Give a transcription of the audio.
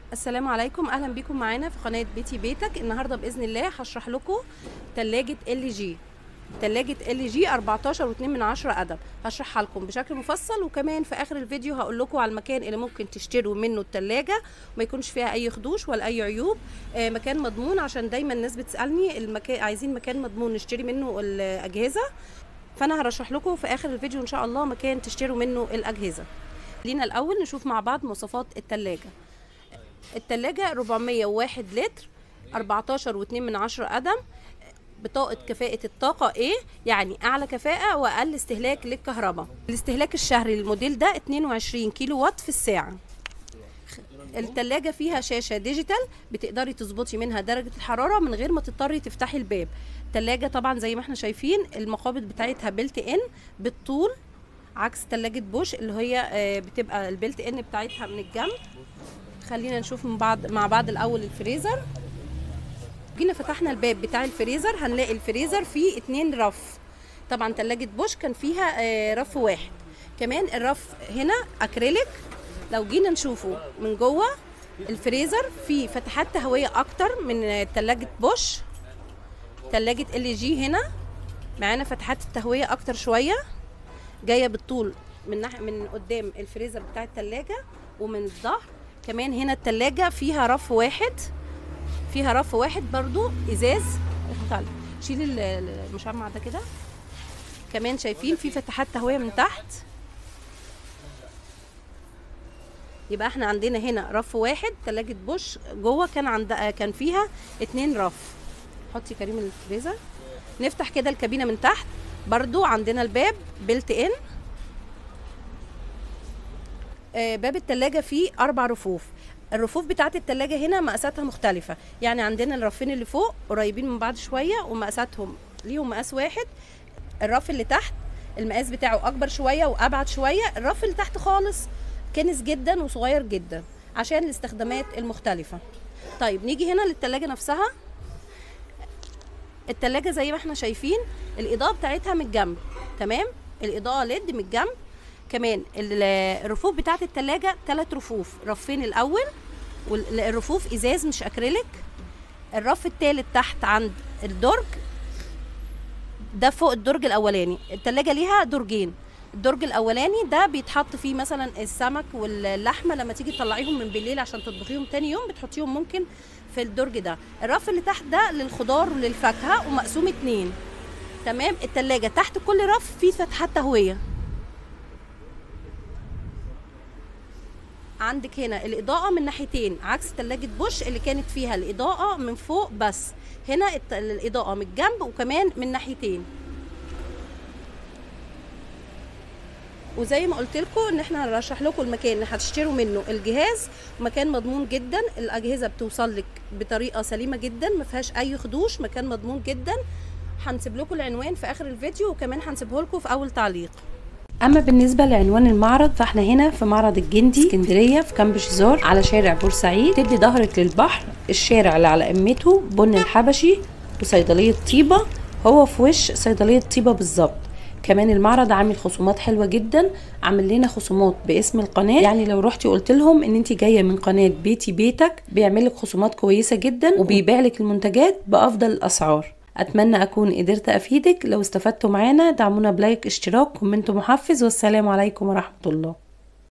السلام عليكم اهلا بيكم معانا في قناه بيتي بيتك النهارده باذن الله هشرح لكم ثلاجه ال جي ثلاجه ال جي 14 و2 من 10 قدم هشرحها لكم بشكل مفصل وكمان في اخر الفيديو هقول لكم على المكان اللي ممكن تشتروا منه الثلاجه وما يكونش فيها اي خدوش ولا اي عيوب آه مكان مضمون عشان دايما الناس بتسالني المكان عايزين مكان مضمون نشتري منه الاجهزه فانا هرشح لكم في اخر الفيديو ان شاء الله مكان تشتروا منه الاجهزه لينا الاول نشوف مع بعض مواصفات الثلاجه التلاجة 401 لتر 14 و2 من 10 قدم بطاقة كفاءة الطاقة A يعني أعلى كفاءة وأقل استهلاك للكهرباء الاستهلاك الشهري للموديل ده 22 كيلو وات في الساعة التلاجة فيها شاشة ديجيتال بتقدري تظبطي منها درجة الحرارة من غير ما تضطري تفتحي الباب التلاجة طبعا زي ما احنا شايفين المقابض بتاعتها بلت ان بالطول عكس تلاجة بوش اللي هي بتبقى البلت ان بتاعتها من الجنب خلينا نشوف من بعض مع بعض الاول الفريزر جينا فتحنا الباب بتاع الفريزر هنلاقي الفريزر فيه اتنين رف طبعا تلاجة بوش كان فيها رف واحد كمان الرف هنا اكريليك لو جينا نشوفه من جوه الفريزر فيه فتحات تهوية اكتر من تلاجة بوش تلاجة ال جي هنا معانا فتحات التهوية اكتر شوية جاية بالطول من ناحية من قدام الفريزر بتاع التلاجة ومن الظهر كمان هنا التلاجة فيها رف واحد فيها رف واحد برضو ازاز تعالى شيل المشمع ده كده كمان شايفين في فتحات تهوية من تحت يبقى احنا عندنا هنا رف واحد تلاجة بوش جوه كان عند كان فيها اتنين رف حطي كريم الفريزر نفتح كده الكابينة من تحت برضو عندنا الباب بلت ان باب التلاجة فيه أربع رفوف الرفوف بتاعت التلاجة هنا مقاساتها مختلفة يعني عندنا الرفين اللي فوق قريبين من بعض شوية ومقاساتهم ليهم مقاس واحد الرف اللي تحت المقاس بتاعه أكبر شوية وأبعد شوية الرف اللي تحت خالص كنس جدا وصغير جدا عشان الاستخدامات المختلفة طيب نيجي هنا للتلاجة نفسها التلاجة زي ما احنا شايفين الإضاءة بتاعتها من الجنب تمام الإضاءة ليد من الجنب كمان الرفوف بتاعت التلاجة ثلاث رفوف رفين الاول والرفوف ازاز مش اكريليك الرف الثالث تحت عند الدرج ده فوق الدرج الاولاني التلاجة ليها درجين الدرج الاولاني ده بيتحط فيه مثلا السمك واللحمه لما تيجي تطلعيهم من بالليل عشان تطبخيهم تاني يوم بتحطيهم ممكن في الدرج ده الرف اللي تحت ده للخضار وللفاكهه ومقسوم اتنين تمام التلاجة تحت كل رف فيه فتحات تهويه عندك هنا الإضاءة من ناحيتين عكس تلاجة بوش اللي كانت فيها الإضاءة من فوق بس هنا الإضاءة من الجنب وكمان من ناحيتين وزي ما قلت لكم ان احنا هنرشح لكم المكان اللي هتشتروا منه الجهاز مكان مضمون جدا الاجهزه بتوصل لك بطريقه سليمه جدا ما فيهاش اي خدوش مكان مضمون جدا هنسيب لكم العنوان في اخر الفيديو وكمان هنسيبه لكم في اول تعليق اما بالنسبه لعنوان المعرض فاحنا هنا في معرض الجندي اسكندريه في كامب شيزار على شارع بورسعيد تدي ظهرك للبحر الشارع اللي على قمته بن الحبشي وصيدليه طيبه هو في وش صيدليه طيبه بالظبط كمان المعرض عامل خصومات حلوه جدا عامل لنا خصومات باسم القناه يعني لو رحتي قلت لهم ان انت جايه من قناه بيتي بيتك بيعمل لك خصومات كويسه جدا وبيبيع لك المنتجات بافضل الاسعار اتمنى اكون قدرت افيدك لو استفدتوا معانا دعمونا بلايك اشتراك كومنت محفز والسلام عليكم ورحمه الله